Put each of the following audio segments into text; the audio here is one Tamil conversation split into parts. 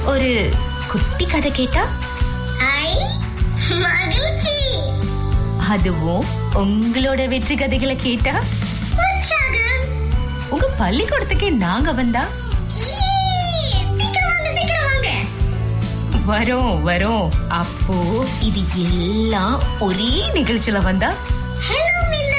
ஒரு குட்டி கதை கேட்டா ஐ மகிழ்ச்சி அதுவும் உங்களோட வெற்றி கதைகளை கேட்டா உற்சாகம் உங்க பள்ளிக்கூடத்துக்கே நாங்க வந்தா ஈ, சீக்கிரம் வாங்க சீக்கிரம் வாங்க வரோம் வரோம் அப்போ இது எல்லாம் ஒரே நிகழ்ச்சியில வந்தா ஹலோ மின்னா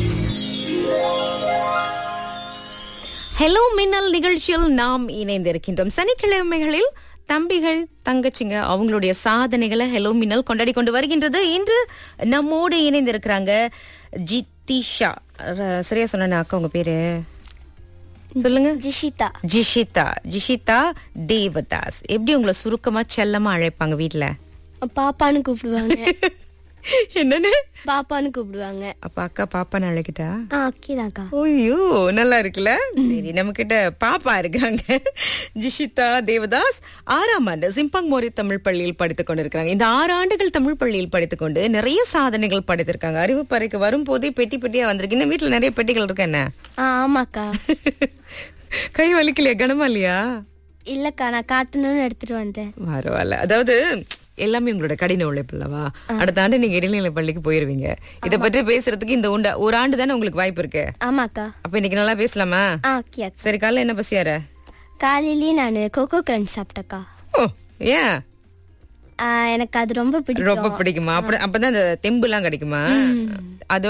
ஹலோ மின்னல் நிகழ்ச்சியில் நாம் இணைந்திருக்கின்றோம் சனிக்கிழமைகளில் தம்பிகள் தங்கச்சிங்க அவங்களுடைய சாதனைகளை ஹலோ மின்னல் கொண்டாடி கொண்டு வருகின்றது இன்று நம்மோடு இணைந்திருக்கிறாங்க ஜித்திஷா ர- சரியா சொன்ன அக்கா உங்க பேரு சொல்லுங்க ஜிஷிதா ஜிஷிதா ஜிஷிதா தேவதாஸ் எப்படி உங்களை சுருக்கமா செல்லமா அழைப்பாங்க வீட்ல பாப்பான்னு கூப்பிடுவாங்க என்னன்னு பாப்பான்னு கூப்பிடுவாங்க அப்ப அக்கா பாப்பான்னு அழைக்கிட்டா ஆ ஓகே தான்க்கா ஐயோ நல்லா இருக்குல்ல சரி நம்ம கிட்ட பாப்பா இருக்காங்க ஜிஷிதா தேவதாஸ் ஆறாம் ஆண்டு சிம்பங் மோரி தமிழ் பள்ளியில் படித்துக் கொண்டிருக்காங்க இந்த ஆறு ஆண்டுகள் தமிழ் பள்ளியில் படித்துக் கொண்டு நிறைய சாதனைகள் படைத்திருக்காங்க அறிவு பறைக்கு வரும்போதே பெட்டி பெட்டியா வந்திருக்கு இந்த வீட்டுல நிறைய பெட்டிகள் இருக்கு என்ன ஆ ஆமாக்கா கை வலிக்கலையா கனமா இல்லையா இல்லக்கா நான் காட்டணும்னு எடுத்துட்டு வந்தேன் பரவாயில்ல அதாவது எல்லாமே உங்களோட கடின உழைப்பு இல்லவா அடுத்த ஆண்டு நீங்க இடைநிலை பள்ளிக்கு போயிருவீங்க இத பற்றி பேசுறதுக்கு இந்த உண்ட ஒரு ஆண்டு தானே உங்களுக்கு வாய்ப்பு இருக்கு ஆமாக்கா அப்ப இன்னைக்கு நல்லா பேசலாமா ஆ ஓகே அக்கா சரி காலைல என்ன பசியார காலையிலேயே நான் கோகோ கிரன்ச் சாப்பிட்டக்கா ஓ ஏன் ஆ, எனக்கு அது ரொம்ப பிடிக்கும் ரொம்ப பிடிக்குமா அப்படி அப்பதான் அந்த தெம்பு எல்லாம் கிடைக்குமா அதோட